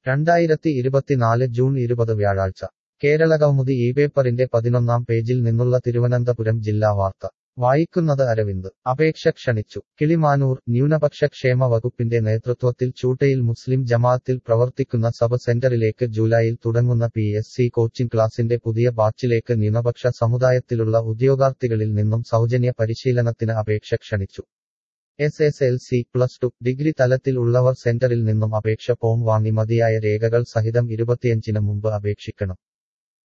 രണ്ടായിരത്തി ഇരുപത്തിനാല് ജൂൺ ഇരുപത് വ്യാഴാഴ്ച കേരളകൗമുദി ഈ പേപ്പറിന്റെ പതിനൊന്നാം പേജിൽ നിന്നുള്ള തിരുവനന്തപുരം ജില്ലാ വാർത്ത വായിക്കുന്നത് അരവിന്ദ് അപേക്ഷ ക്ഷണിച്ചു കിളിമാനൂർ ന്യൂനപക്ഷ ക്ഷേമ വകുപ്പിന്റെ നേതൃത്വത്തിൽ ചൂട്ടയിൽ മുസ്ലിം ജമാഅത്തിൽ പ്രവർത്തിക്കുന്ന സബ് സെന്ററിലേക്ക് ജൂലൈയിൽ തുടങ്ങുന്ന പി എസ് സി കോച്ചിംഗ് ക്ലാസിന്റെ പുതിയ ബാച്ചിലേക്ക് ന്യൂനപക്ഷ സമുദായത്തിലുള്ള ഉദ്യോഗാർത്ഥികളിൽ നിന്നും സൗജന്യ പരിശീലനത്തിന് അപേക്ഷ ക്ഷണിച്ചു S S L C plus two degree തലത്തിൽ ഉള്ളവർ സെന്ററിൽ നിന്നും അപേക്ഷ ഫോം വാങ്ങി മതിയായ രേഖകൾ സഹിതം ഇരുപത്തിയഞ്ചിന് മുമ്പ് അപേക്ഷിക്കണം